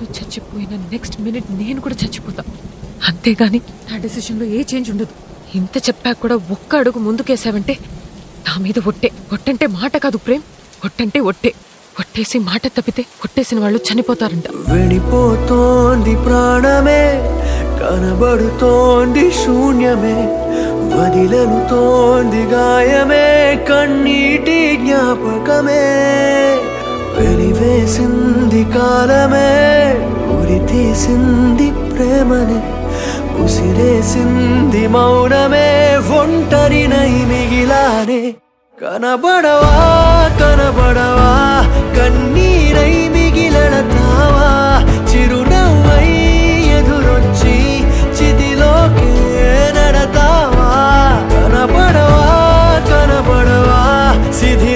తను చచ్చిపోయిన next minute నేను కూడా చచ్చిపోతా అంతేగాని నా డెసిషన్లో ఏ చేంజ్ ఉండదు ఇంత చెప్పాక కూడా ఒక్క అడుగు ముందుకేసావంటే నా మీద ఒట్టే ఒట్టంటే మాట కాదు ప్రేమ్ ఒట్టంటే ఒట్టే ఒట్టేసి మాట తప్పితే ఒట్టేసిన వాళ్ళు చనిపోతారంట వెళ్ళిపోతోంది ప్రాణమే కనబడుతోంది శూన్యమే వదిలనుతోంది గాయమే కన్నీటి జ్ఞాపకమే వెలివేసింది కాలమే ఉరి తీసింది ప్రేమనే ఉసిరేసింది మౌనమే ఒంటరినై మిగిలానే కనబడవా కనబడవా కన్నీరై మిగిలడతావా చిరునవ్వై ఎదురొచ్చి చితిలోకే నడతావా కనబడవా కనబడవా సిధి